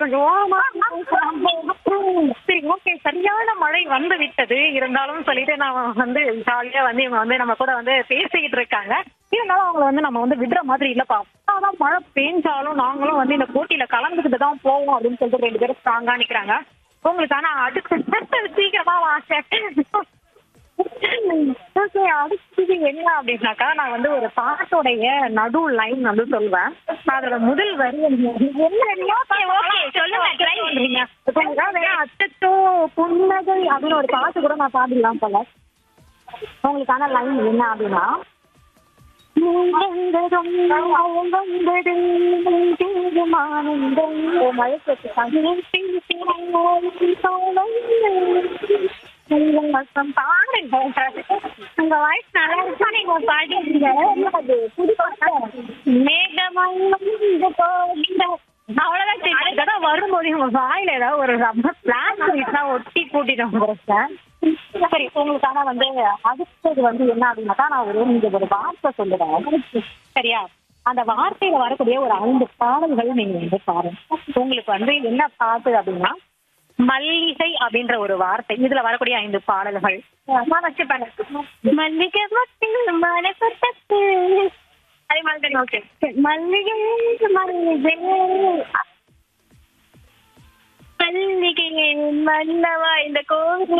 கொஞ்சம் ஓரமா சரி ஓகே சரியான மழை வந்து விட்டது இருந்தாலும் சொல்லிட்டு நான் வந்து ஜாலியா வந்து இவங்க வந்து நம்ம கூட வந்து பேசிக்கிட்டு இருக்காங்க இருந்தாலும் அவங்கள வந்து நம்ம வந்து விடுற மாதிரி இல்லப்பா ஆனா மழை பெஞ்சாலும் நாங்களும் வந்து இந்த போட்டியில கலந்துக்கிட்டு தான் போவோம் அப்படின்னு சொல்லிட்டு ரெண்டு பேரும் ஸ்ட்ராங்கா நிக்கிறாங்க உங்களுக்கு ஆனா அடுத்து சீக்கிரமா வாங்க ஓகே அடுத்தது என்ன அப்படின்னாக்கா நான் வந்து ஒரு பாட்டோடைய நடு லைன் வந்து சொல்லுவேன் அதோட முதல் வரி என்ன Okay, okay, சொல்லுங்க, try பண்றீங்க அச்சோ புன்னகை அப்படின்னு ஒரு பாட்டு கூட நான் பாடிடலாம் போல உங்களுக்கான லைன் என்ன அப்படின்னா வந்ததும் வந்தது தீர்மானங்கள் மழை கேட்டு பாருங்க உங்க வாய்ஸ் நல்லா இருக்கா நீங்க பாடிங்க அது புது அவ்வளவுதான் சரி அதுக்காக வரும்போது உங்க வாயில ஏதாவது ஒரு ரொம்ப பிளான் பண்ணிட்டுனா ஒட்டி கூட்டிட்டோம் சார் சரி உங்களுக்கான வந்து அடுத்தது வந்து என்ன அப்படின்னாக்கா நான் ஒரு நீங்க ஒரு வார்த்தை சொல்லுறேன் சரியா அந்த வார்த்தையில வரக்கூடிய ஒரு ஐந்து பாடல்கள் நீங்க வந்து பாருங்க உங்களுக்கு வந்து என்ன பாட்டு அப்படின்னா மல்லிகை அப்படின்ற ஒரு வார்த்தை இதுல வரக்கூடிய ஐந்து பாடல்கள் நான் வச்சு பாருங்க மல்லிகை மட்டும் மனப்பட்டத்து அதே மாதிரி ஓகே மல்லிகை மல்லிகை மல்லிகை மன்னவா இந்த கோவில்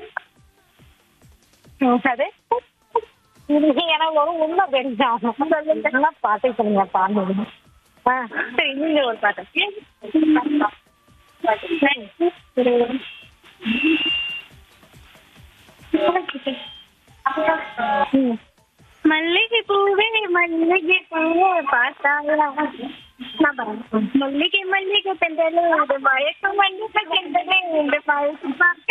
அது இது எனக்கு ஒரு உண்மை தெரிஞ்சாகும் பாட்டை சொல்லுங்க பாடுங்க ஆ சரி நீங்க ஒரு பாட்டு மல்லிகை பூவே மல்லிகை பூவே பார்த்தாயா மல்லிகை மல்லிகை தென்றலே இது மயக்கம் மல்லிகை தென்றலே இந்த மயக்கம்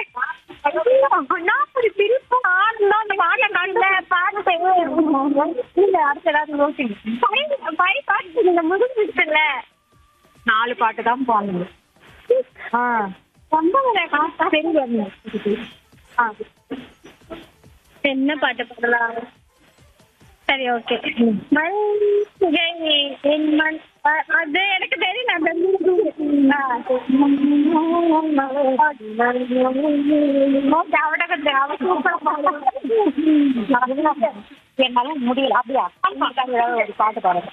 நான் ஒரு பிரிப்பு ஆனந்தம் அந்த பாட்டை காணல பாட்டு இல்ல அடுத்த ஏதாவது யோசிங்க பை பாட்டு நீங்க முடிஞ்சிச்சுல நாலு பாட்டு தான் போனீங்க ஆ ரொம்ப தெரியும் ஆ என்ன பாட்டு பாடலாம் சரி ஓகே மல்லிகை என் மண் அ- அது எனக்கு தெரியும் நான் என்னால முடியல அப்படியா உங்களுக்காக ஏதாவது ஒரு பாட்டு பாடுங்க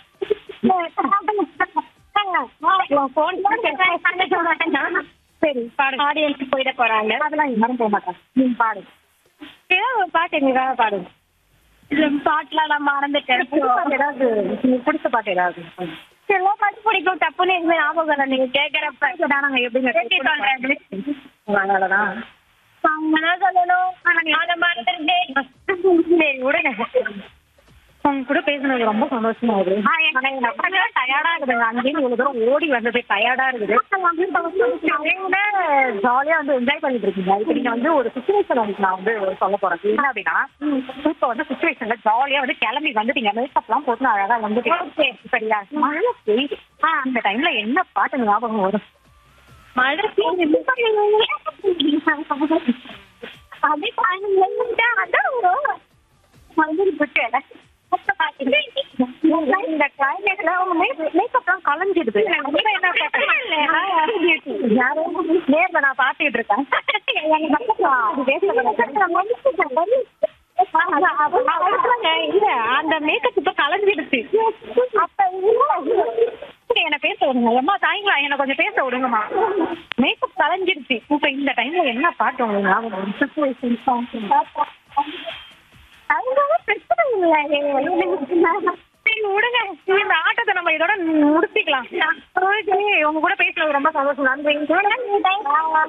சரி பாடு ஆடியன்ஸ் போயிட போறாங்க அதெல்லாம் யாரும் போக மாட்டாங்க நீங்க பாடு ஏதாவது ஒரு பாட்டு எங்களுக்காக பாடுங்க இல்ல பாட்டுலாம் நான் மறந்துட்டேன் ஏதாவது உங்களுக்கு பிடிச்ச பாட்டு ஏதாவது எல்லா பாட்டு பிடிக்கும் டப்புன்னு எதுவுமே ஞாபகம் இல்லை நீங்க கேக்குறப்ப நாங்க எப்படிங்க அதனாலதான் அவங்கதான் சொல்லணும் அதை மறந்துட்டேன் சரி விடுங்க உங்க கூட பேசுனது ரொம்ப சந்தோஷமா இருக்கு டயர்டா இருக்குதுங்க அங்கேயும் இவ்வளவு தூரம் ஓடி வந்தது டயர்டா இருக்குது ஜாலியா வந்து என்ஜாய் பண்ணிட்டு இருக்கீங்க இப்ப நீங்க வந்து ஒரு சுச்சுவேஷன் உங்களுக்கு நான் வந்து சொல்ல போறேன் என்ன அப்படின்னா இப்ப வந்து சுச்சுவேஷன்ல ஜாலியா வந்து கிளம்பி வந்துட்டீங்க மேக்கப் எல்லாம் போட்டு அழகா வந்துட்டீங்க சரியா மழை பெய்யுது அந்த டைம்ல என்ன பாட்டு ஞாபகம் வரும் மழை பெய்யுது அதே பாருங்க அதான் வரும் இந்த கிளைமேட்ல உங்க மேக்கப்லாம் கலைஞ்சிடுது நேர்ல நான் பாத்துக்கிட்டு இருக்கேன் இல்ல அந்த மேக்கப் இப்ப கலைஞ்சிடுச்சு அப்ப என்ன பேச விடுங்க அம்மா தாய்ங்களா என்ன கொஞ்சம் பேச விடுங்கம்மா மேக்கப் கலைஞ்சிடுச்சு இப்ப இந்த டைம்ல என்ன பாட்டு உங்களுக்கு ஞாபகம் வரும்? Situation song. அதெல்லாம் பிரச்சனை இல்லை சரி விடுங்க இந்த ஆட்டத்தை நம்ம இதோட முடிச்சுக்கலாம் ஓகே உங்க கூட பேசுறது ரொம்ப சந்தோஷம் நன்றி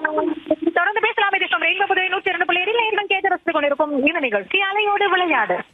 தொடர்ந்து பேசலாம் இது ரெயின்போ புதுவை நூற்றி இரண்டு புள்ளி ஏழில் கேட்டு ரசித்துக் கொண்டிருக்கும் இந்த நிகழ்ச்சி அலையோடு விளையாடு